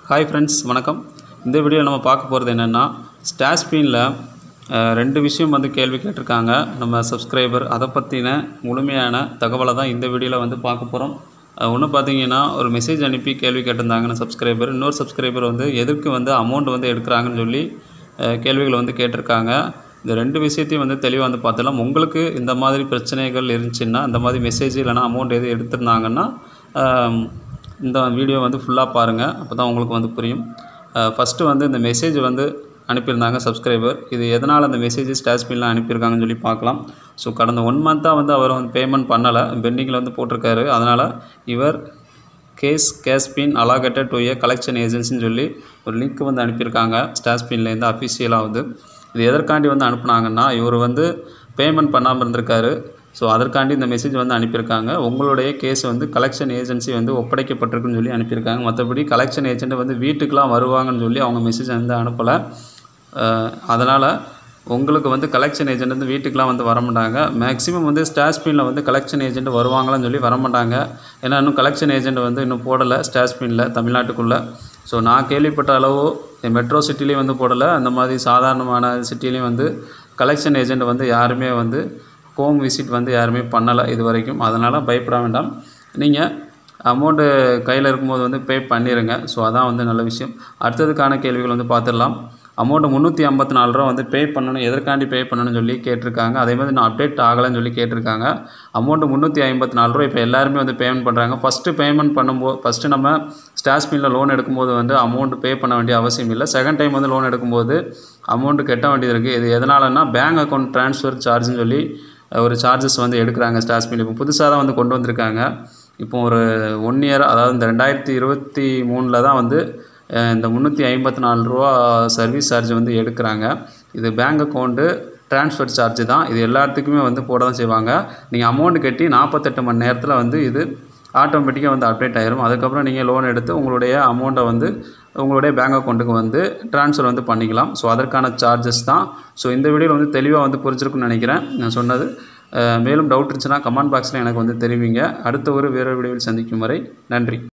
hi friends வணக்கம் இந்த வீடியோவில் நம்ம பார்க்க போகிறது என்னென்னா ஸ்டாஸ்பினில் ரெண்டு விஷயம் வந்து கேள்வி கேட்டிருக்காங்க நம்ம சப்ஸ்கிரைபர் அதை பற்றின முழுமையான தகவலை தான் இந்த வீடியோவில் வந்து பார்க்க போகிறோம் ஒன்று பார்த்தீங்கன்னா ஒரு மெசேஜ் அனுப்பி கேள்வி கேட்டிருந்தாங்கன்னு சப்ஸ்கிரைபர் இன்னொரு சப்ஸ்கிரைபர் வந்து எதற்கு வந்து அமௌண்ட் வந்து எடுக்கிறாங்கன்னு சொல்லி அஹ், கேள்விகளை வந்து கேட்டிருக்காங்க இந்த ரெண்டு விஷயத்தையும் வந்து தெளிவாக வந்து பார்த்துலாம் உங்களுக்கு இந்த மாதிரி பிரச்சனைகள் இருந்துச்சுன்னா இந்த மாதிரி மெசேஜ் இல்லைனா அமௌண்ட் எது எடுத்திருந்தாங்கன்னா ஆம், இந்த வீடியோ வந்து ஃபுல்லாக பாருங்கள் அப்போ தான் உங்களுக்கு வந்து புரியும் ஃபஸ்ட்டு வந்து இந்த மெசேஜ் வந்து அனுப்பியிருந்தாங்க சப்ஸ்கிரைபர் இது எதனால் அந்த மெசேஜ் ஸ்டாஸ்பின்லாம் அனுப்பியிருக்காங்கன்னு சொல்லி பார்க்கலாம் ஸோ கடந்த ஒன் மந்த்தாக வந்து அவர் வந்து பேமெண்ட் பண்ணலை பெண்டிங்கில் வந்து போட்டிருக்காரு அதனால் இவர் கேஸ் கேஸ்பின் அலாகட்டட் டு ஏ கலெக்ஷன் ஏஜென்சின்னு சொல்லி ஒரு லிங்க் வந்து அனுப்பியிருக்காங்க ஸ்டாஸ்பின்லேருந்து அஃபிஷியலாக வந்து இது எதற்காண்டி வந்து அனுப்புனாங்கன்னா இவர் வந்து பேமெண்ட் பண்ணாமல் இருந்திருக்காரு ஸோ அதற்காண்டி இந்த மெசேஜ் வந்து அனுப்பியிருக்காங்க உங்களுடைய கேஸ் வந்து கலெக்ஷன் ஏஜென்சி வந்து ஒப்படைக்கப்பட்டிருக்குன்னு சொல்லி அனுப்பியிருக்காங்க மற்றபடி கலெக்ஷன் ஏஜென்ட் வந்து வீட்டுக்கெலாம் வருவாங்கன்னு சொல்லி அவங்க மெசேஜ் வந்து அனுப்பலை அதனால் உங்களுக்கு வந்து கலெக்ஷன் ஏஜென்ட் வந்து வீட்டுக்கெலாம் வந்து வர மாட்டாங்க மேக்ஸிமம் வந்து ஸ்டாஸ்பினில் வந்து கலெக்ஷன் ஏஜென்ட் வருவாங்களான்னு சொல்லி வர மாட்டாங்க ஏன்னா இன்னும் கலெக்ஷன் ஏஜென்ட் வந்து இன்னும் போடலை ஸ்டாஸ்பினில் தமிழ்நாட்டுக்குள்ளே ஸோ நான் கேள்விப்பட்ட அளவு மெட்ரோ சிட்டிலையும் வந்து போடலை அந்த மாதிரி சாதாரணமான சிட்டிலையும் வந்து கலெக்ஷன் ஏஜென்ட் வந்து யாருமே வந்து ஹோம் விசிட் வந்து யாருமே பண்ணலை இது வரைக்கும் அதனால் பயப்பட வேண்டாம் நீங்கள் அமௌண்ட்டு கையில் இருக்கும்போது வந்து பே பண்ணிடுங்க ஸோ அதான் வந்து நல்ல விஷயம் அடுத்ததுக்கான கேள்விகள் வந்து பார்த்துடலாம் அமௌண்ட்டு முந்நூற்றி ஐம்பத்தி நாலு ரூபா வந்து பே பண்ணணும் எதற்காண்டி பே பண்ணணும்னு சொல்லி கேட்டிருக்காங்க அதே மாதிரி நான் அப்டேட் ஆகலைன்னு சொல்லி கேட்டிருக்காங்க அமௌண்ட்டு முந்நூற்றி ஐம்பத்தி நாலு ரூபா இப்போ எல்லாருமே வந்து பேமெண்ட் பண்ணுறாங்க ஃபஸ்ட்டு பேமெண்ட் பண்ணும்போது ஃபஸ்ட்டு நம்ம ஸ்டாஸ்பினில் லோன் எடுக்கும்போது வந்து அமௌண்ட் பே பண்ண வேண்டிய அவசியம் இல்லை செகண்ட் டைம் வந்து லோன் எடுக்கும்போது அமௌண்ட்டு கட்ட வேண்டியது இருக்குது இது எதனாலன்னா பேங்க் அக்கௌண்ட் ட்ரான்ஸ்ஃபர் சார்ஜ்னு சொல்லி ஒரு சார்ஜஸ் வந்து எடுக்கிறாங்க ஸ்டாஸ்பின் இப்போ புதுசாக தான் வந்து கொண்டு வந்திருக்காங்க இப்போ ஒரு ஒன் இயர் அதாவது இந்த ரெண்டாயிரத்தி இருபத்தி மூணில் தான் வந்து அஹ், இந்த முந்நூற்றி ஐம்பத்தி நாலு ரூபா சர்வீஸ் சார்ஜ் வந்து எடுக்கிறாங்க இது பேங்க் அக்கௌண்ட்டு ட்ரான்ஸ்ஃபர் சார்ஜ் தான் இது எல்லாத்துக்குமே வந்து போட தான் செய்வாங்க நீங்கள் அமௌண்ட் கட்டி நாற்பத்தெட்டு மணி நேரத்தில் வந்து இது ஆட்டோமேட்டிக்காக வந்து அப்டேட் ஆயிரும் அதுக்கப்புறம் நீங்கள் லோன் எடுத்து உங்களுடைய அமௌண்ட்டை வந்து உங்களுடைய பேங்க் அக்கௌண்ட்டுக்கு வந்து ட்ரான்ஸ்ஃபர் வந்து பண்ணிக்கலாம் ஸோ அதற்கான சார்ஜஸ் தான் ஸோ இந்த வீடியோவில் வந்து தெளிவாக வந்து புரிஞ்சிருக்குன்னு நினைக்கிறேன் நான் சொன்னது அஹ் மேலும் டவுட் இருந்துச்சுன்னா கமெண்ட் பாக்ஸில் எனக்கு வந்து தெரிவிங்க அடுத்த ஒரு வேறு வீடியோவில் சந்திக்கும் வரை நன்றி